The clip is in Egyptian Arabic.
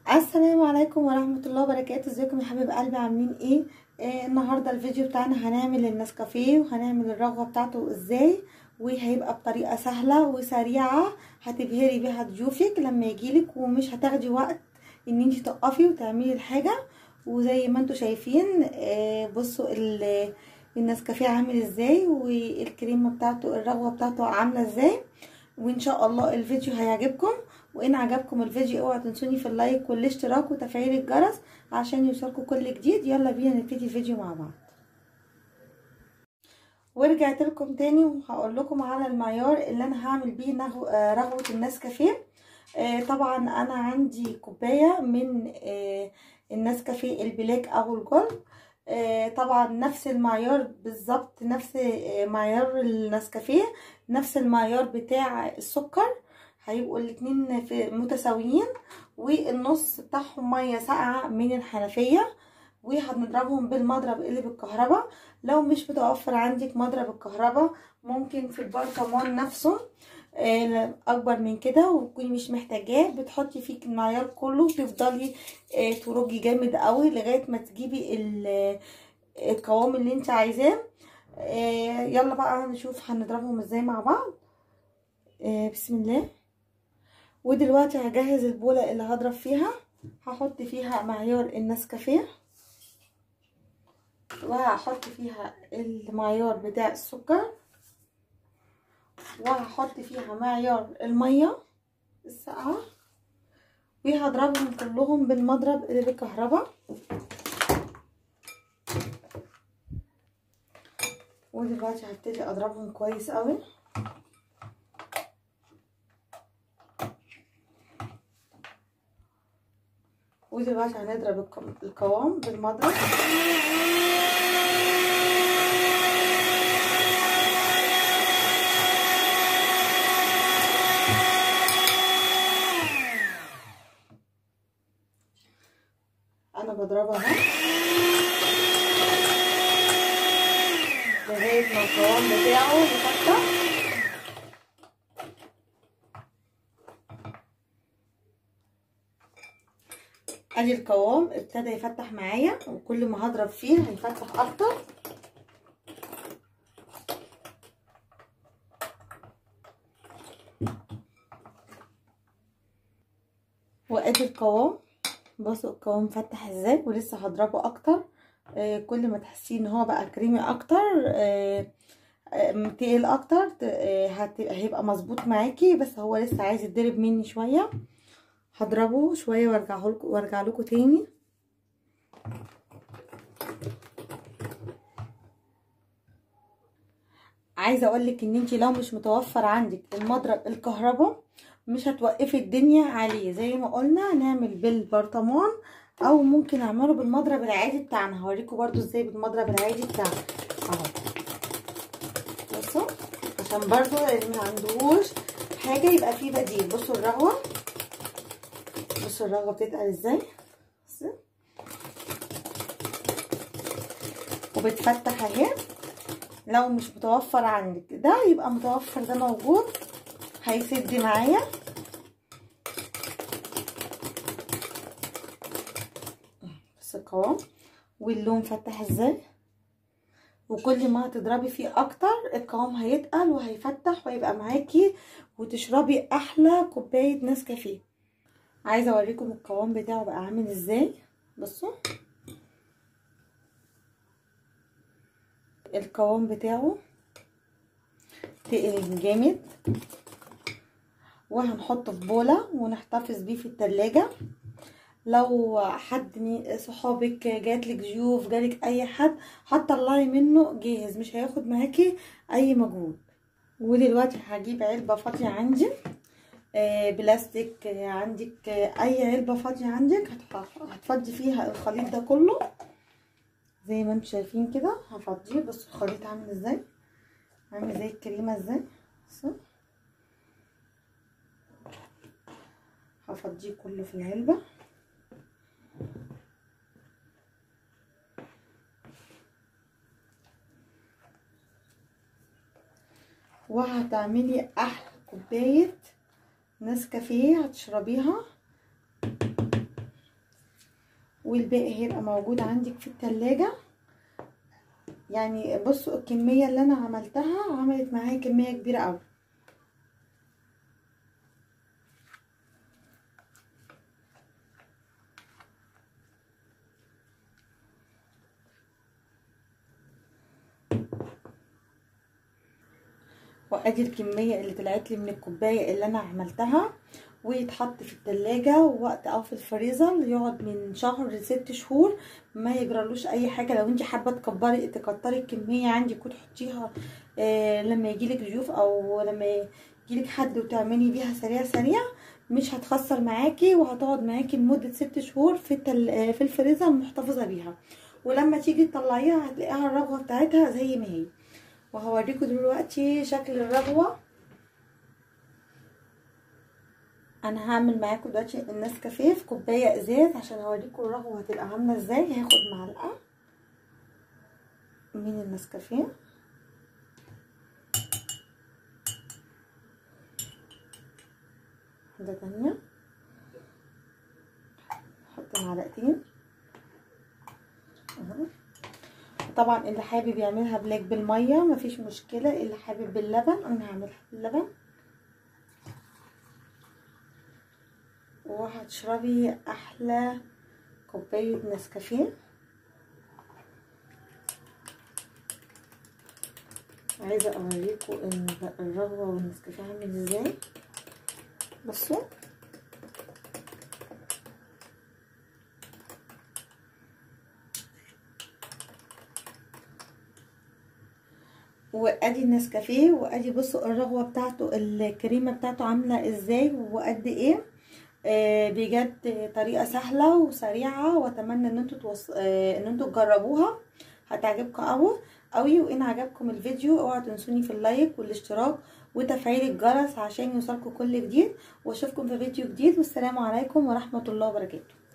السلام عليكم ورحمة الله وبركاته ازيكم يا حبيب قلبي عاملين ايه آه النهاردة الفيديو بتاعنا هنعمل النسكافيه وهنعمل الرغوة بتاعته ازاي وهيبقى بطريقة سهلة وسريعة هتبهري بيها ضيوفك لما يجيلك ومش هتاخدي وقت ان انتي تقفي وتعملي الحاجة وزي ما انتوا شايفين آه بصوا النسكافيه عامل ازاي والكريمة بتاعته الرغوة بتاعته عاملة ازاي وان شاء الله الفيديو هيعجبكم وان عجبكم الفيديو اوعوا تنسوني في اللايك والاشتراك وتفعيل الجرس عشان يوصلكم كل جديد يلا بينا نبتدي الفيديو مع بعض ورجعت لكم تاني وهقول لكم على المعيار اللي انا هعمل بيه رغوه النسكافيه طبعا انا عندي كوبايه من النسكافيه البلاك او الجولد طبعا نفس المعيار بالظبط نفس معيار النسكافيه نفس المعيار بتاع السكر هيبقوا الاتنين متساويين والنص بتاعهم ميه ساقعه من الحنفيه وهنضربهم بالمضرب اللي بالكهرباء لو مش متوفر عندك مضرب الكهرباء ممكن في البرطمان نفسه اكبر من كده وتكوني مش محتاجاه بتحطي فيه المعيار كله تفضلي ترجي جامد قوي لغايه ما تجيبي القوام اللي انت عايزاه يلا بقى نشوف هنضربهم ازاي مع بعض بسم الله ودلوقتي هجهز البوله اللي هضرب فيها هحط فيها معيار النسكافيه وهحط فيها المعيار بتاع السكر وهحط فيها معيار الميه الساقعه وهضربهم كلهم بالمضرب اللي بالكهرباء ودلوقتي هبتدي اضربهم كويس قوي ودلوقتي هنضرب القوام بالمضرب انا بضربها اهو لغايه ما القوام بتاعه يفتح ادي القوام ابتدى يفتح معايا وكل ما هضرب فيه هيفتح اكتر وادي القوام بصوا القوام فتح ازاي ولسه هضربه اكتر آه كل ما تحسيه ان هو بقى كريمي اكتر آه آه تقيل اكتر هيبقى مظبوط معاكي بس هو لسه عايز يتضرب مني شويه هضربه شويه وارجعه لكم وارجع لكم تاني عايزه اقول لك ان انت لو مش متوفر عندك المضرب الكهرباء مش هتوقفي الدنيا عليه زي ما قلنا نعمل بالبرطمان او ممكن اعمله بالمضرب العادي بتاعنا هوريكم برضو ازاي بالمضرب العادي بتاعنا اهو بصوا عشان برضو اللي ما عندهوش حاجه يبقى فيه بديل بصوا الرغوه بصوا الرغوه بتتقل ازاي بصوا وبتفتح اهي لو مش متوفر عندك ده يبقى متوفر ده موجود هيسد معايا بس القوام واللون فتح ازاي وكل ما هتضربي فيه اكتر القوام هيتقل وهيفتح ويبقى معاكي وتشربي احلى كوبايه نسكافيه عايزه اوريكم القوام بتاعه بقى عامل ازاي بصوا القوام بتاعه تقل جامد وهنحطه في بوله ونحتفظ بيه في التلاجة لو حد من صحابك جاتلك ضيوف جالك اي حد هتطلعي منه جاهز مش هياخد معاكي اي مجهود ودلوقتي هجيب علبه فاضيه عندي آه بلاستيك آه عندك آه اي علبه فاضيه عندك هتفضي فيها الخليط ده كله زي ما انتم شايفين كده هفضيه بصوا الخليط عامل ازاي عامل زي الكريمه ازاي بصوا هفضيه كله في العلبه وهتعملي احلى كوبايه نسكافيه هتشربيها والباقي هيبقى موجود عندك في التلاجة يعني بصوا الكمية اللي انا عملتها عملت معايا كمية كبيرة اوي وادي الكمية اللي طلعت لي من الكوباية اللي انا عملتها ويتحط في التلاجة وقت او في الفريزر يقعد من شهر لست شهور ما يجرالوش اي حاجة لو انت حابة تكبري تكتري الكمية عندك وتحطيها آه لما يجيلك ضيوف او لما يجيلك حد وتعملي بيها سريع سريع مش هتخسر معاكي وهتقعد معاكي لمدة ست شهور في التل... في الفريزر محتفظة بيها ولما تيجي تطلعيها هتلاقيها الرغوة بتاعتها زي ما هي وهوريكم دلوقتي شكل الرغوة انا هعمل معاكم دلوقتي النسكافيه في كوبايه ازاز عشان اوريكم الرغوه هتبقى عامله ازاي هاخد معلقه من النسكافيه واحده تانية احط معلقتين اهو طبعا اللي حابب يعملها بلاك بالميه مفيش مشكله اللي حابب باللبن انا هعملها باللبن وهتشربي احلى كوبايه نسكافيه عايزه اوريكم الرغوه والنسكافيه عامل ازاي بصوا وادي النسكافيه وادي بصوا الرغوه بتاعته الكريمه بتاعته عامله ازاي وقد ايه آه بجد طريقه سهله وسريعه واتمنى ان انتوا توص... آه ان انتوا تجربوها هتعجبكم قوي قوي وان عجبكم الفيديو اوعوا تنسوني في اللايك والاشتراك وتفعيل الجرس عشان يوصلكم كل جديد واشوفكم في فيديو جديد والسلام عليكم ورحمه الله وبركاته